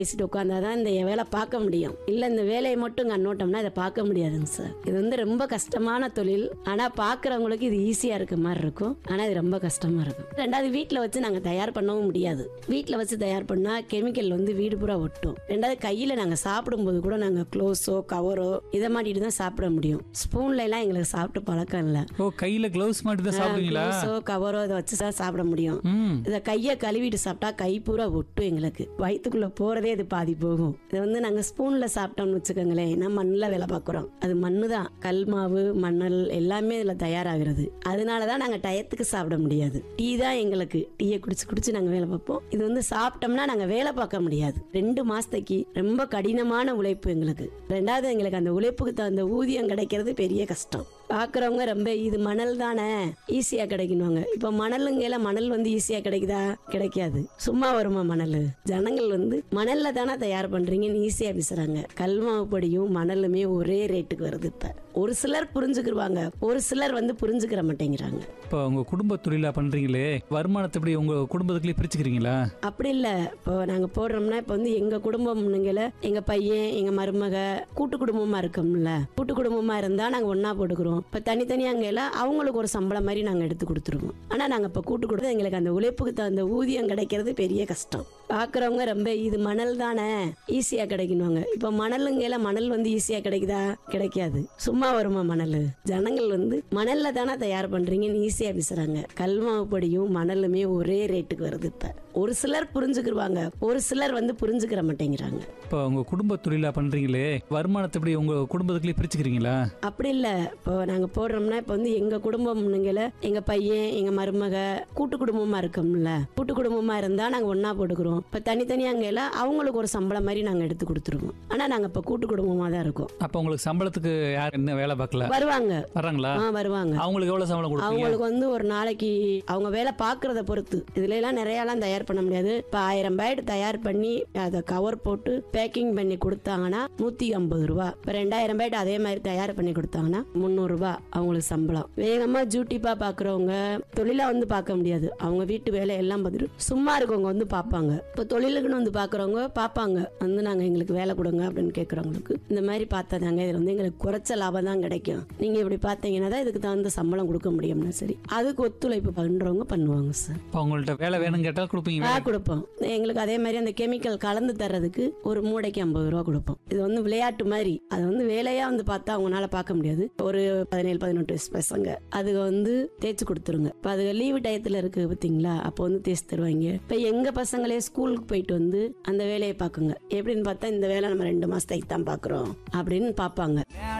பேசிட்டு உட்காந்தாதான் இந்த வேலை பார்க்க முடியும் இல்ல இந்த வேலையை மட்டும் கண்ணோட்டம்னா இதை பார்க்க முடியாதுங்க சார் இது வந்து ரொம்ப கஷ்டமான தொழில் ஆனா பாக்குறவங்களுக்கு இது ஈஸியா இருக்க மாதிரி இருக்கும் ஆனா இது ரொம்ப கஷ்டமா இருக்கும் ரெண்டாவது வீட்ல வச்சு நாங்க தயார் பண்ணவும் முடியாது வீட்ல வச்சு தயார் பண்ணா கெமிக்கல் வந்து வீடு பூரா ஒட்டும் ரெண்டாவது கையில நாங்க சாப்பிடும்போது கூட நாங்க க்ளோஸோ கவரோ இதை மாட்டிட்டு தான் சாப்பிட முடியும் ஸ்பூன்ல எல்லாம் எங்களுக்கு சாப்பிட்டு பழக்கம் இல்லை ஓ கையில கிளவுஸ் மாட்டி தான் சாப்பிடுவீங்களா க்ளோஸோ கவரோ இதை வச்சு தான் சாப்பிட முடியும் ம் இதை கையை கழுவிட்டு சாப்பிட்டா கை பூரா ஒட்டும் எங்களுக்கு வயிற்றுக்குள்ள போறதே இது பாதி போகும் இதை வந்து நாங்க ஸ்பூன்ல சாப்பிட்டோம்னு வச்சுக்கோங்களேன் நான் மண்ணில் வேலை பார்க்குறோம் அது மண்ணு தான் கல் மாவு மணல் எல்லாமே இதுல தயாராகிறது அதனால தான் நாங்க டயத்துக்கு சாப்பிட முடியாது டீ தான் எங்களுக்கு டீயை குடிச்சு குடிச்சு நாங்க வேலை பார்ப்போம் இது வந்து சாப்பிட்டோம்னா நாங்க வேலை பார்க்க முடியாது ரெண்டு மாசத்துக்கு ரொம்ப கடினமான உழைப்பு எங்களுக்கு ரெண்டாவது எங்களுக்கு அந்த உழைப்புக்கு தகுந்த ஊதியம் கிடைக்கிறது பெரிய கஷ்டம் பாக்குறவங்க ரொம்ப இது மணல் தானே ஈஸியா கிடைக்கணுவாங்க இப்ப மணலுங்கையில மணல் வந்து ஈஸியா கிடைக்குதா கிடைக்காது சும்மா வருமா மணல் ஜனங்கள் வந்து மணல்ல தானே தயார் பண்றீங்கன்னு ஈஸியா பேசுறாங்க கல்மாவு பொடியும் மணலுமே ஒரே ரேட்டுக்கு வருது இப்ப ஒரு சிலர் புரிஞ்சுக்கிருவாங்க ஒரு சிலர் வந்து புரிஞ்சுக்கிற மாட்டேங்கிறாங்க இப்போ உங்க குடும்ப தொழிலா பண்றீங்களே வருமானத்தை எப்படி உங்க குடும்பத்துக்குள்ளே பிரிச்சுக்கிறீங்களா அப்படி இல்ல இப்போ நாங்க போடுறோம்னா இப்போ வந்து எங்க குடும்பம்னுங்கள எங்க பையன் எங்க மருமக கூட்டு குடும்பமா இருக்கோம்ல கூட்டு குடும்பமா இருந்தா நாங்க ஒண்ணா போட்டுக்கிறோம் இப்ப தனித்தனியாங்கல அவங்களுக்கு ஒரு சம்பளம் மாதிரி நாங்க எடுத்து கொடுத்துருவோம் ஆனா நாங்க இப்ப கூட்டு குடும்பம் எங்களுக்கு அந்த உழைப்புக்கு தகுந்த ஊதியம் கிடைக்கிறது பெரிய கஷ்டம் பாக்குறவங்க ரொம்ப இது மணல் தானே ஈஸியா கிடைக்கணுவாங்க இப்ப மணலுங்கையில மணல் வந்து ஈஸியா கிடைக்குதா கிடைக்காது சும்மா வருமா மணல் ஜனங்கள் வந்து மணல்ல தானே தயார் பண்றீங்கன்னு ஈஸியா பேசுறாங்க கல்மாவு பொடியும் மணலுமே ஒரே ரேட்டுக்கு வருது இப்ப ஒரு சிலர் புரிஞ்சுக்கிருவாங்க ஒரு சிலர் வந்து புரிஞ்சுக்கிற மாட்டேங்கிறாங்க இப்போ உங்க குடும்ப தொழிலா பண்றீங்களே வருமானத்தை எப்படி உங்க குடும்பத்துக்குள்ளே பிரிச்சுக்கிறீங்களா அப்படி இல்ல இப்போ நாங்க போடுறோம்னா இப்போ வந்து எங்க குடும்பம்னுங்கள எங்க பையன் எங்க மருமக கூட்டு குடும்பமா இருக்கோம்ல கூட்டு குடும்பமா இருந்தா நாங்க ஒண்ணா போட்டுக்கிறோம் இப்ப தனித்தனியாங்கல அவங்களுக்கு ஒரு சம்பளம் மாதிரி நாங்க எடுத்து கொடுத்துருவோம் ஆனா நாங்க இப்ப கூட்டு குடும்பமா தான் இருக்கோம் அப்போ உங்களுக்கு சம்பளத்துக்கு யார் என்ன வேலை பார்க்கல வருவாங்க வர்றாங்களா ஆ வருவாங்க அவங்களுக்கு எவ்வளவு சம்பளம் கொடுப்பீங்க அவங்களுக்கு வந்து ஒரு நாளைக்கு அவங்க வேலை பார்க்கறத பொறுத்து இதுல எல்லாம் நிறைய எல்லாம் தயார் பண்ண முடியாது இப்ப ஆயிரம் பாய்டு தயார் பண்ணி அதை கவர் போட்டு பேக்கிங் பண்ணி கொடுத்தாங்கன்னா நூத்தி ஐம்பது ரூபா இப்ப ரெண்டாயிரம் பாய்டு அதே மாதிரி தயார் பண்ணி கொடுத்தாங்கன்னா முந்நூறு ரூபாய் அவங்களுக்கு சம்பளம் வேகமா ஜூட்டிப்பா பாக்குறவங்க தொழிலா வந்து பார்க்க முடியாது அவங்க வீட்டு வேலை எல்லாம் பார்த்துட்டு சும்மா இருக்கவங்க வந்து பார்ப்பாங்க இப்ப தொழிலுக்குன்னு வந்து பாக்குறவங்க பார்ப்பாங்க வந்து நாங்க எங்களுக்கு வேலை கொடுங்க அப்படின்னு கேட்கறவங்களுக்கு இந்த மாதிரி பார்த்தாதாங்க இதுல வந்து எங்களுக்கு குறைச்ச லாபம் தான் கிடைக்கும் நீங்க இப்படி பார்த்தீங்கன்னா தான் இதுக்கு தகுந்த சம்பளம் கொடுக்க முடியும்னா சரி அதுக்கு ஒத்துழைப்பு பண்றவங்க பண்ணுவாங்க சார் இப்போ உங்கள்ட்ட வேலை வேணும்னு கேட்டால் கொடுப்பீங்க ஆ கொடுப்போம் எங்களுக்கு அதே மாதிரி அந்த கெமிக்கல் கலந்து தர்றதுக்கு ஒரு மூடைக்கு ஐம்பது ரூபா கொடுப்போம் இது வந்து விளையாட்டு மாதிரி அது வந்து வேலையா வந்து பார்த்தா அவங்களால பார்க்க முடியாது ஒரு பதினேழு பதினெட்டு வயசு பசங்க அதுக வந்து தேய்ச்சி கொடுத்துருங்க இப்போ அது லீவு டயத்துல இருக்கு பார்த்தீங்களா அப்போ வந்து தேய்ச்சி தருவாங்க இப்போ எங்க பசங்களே ஸ்கூலுக்கு போயிட்டு வந்து அந்த வேலையை பார்க்குங்க எப்படின்னு பார்த்தா இந்த வேலை நம்ம ரெண்டு மாசத்துக்கு தான் பார்க்குறோம் அப்படின்னு பார்ப்பாங்க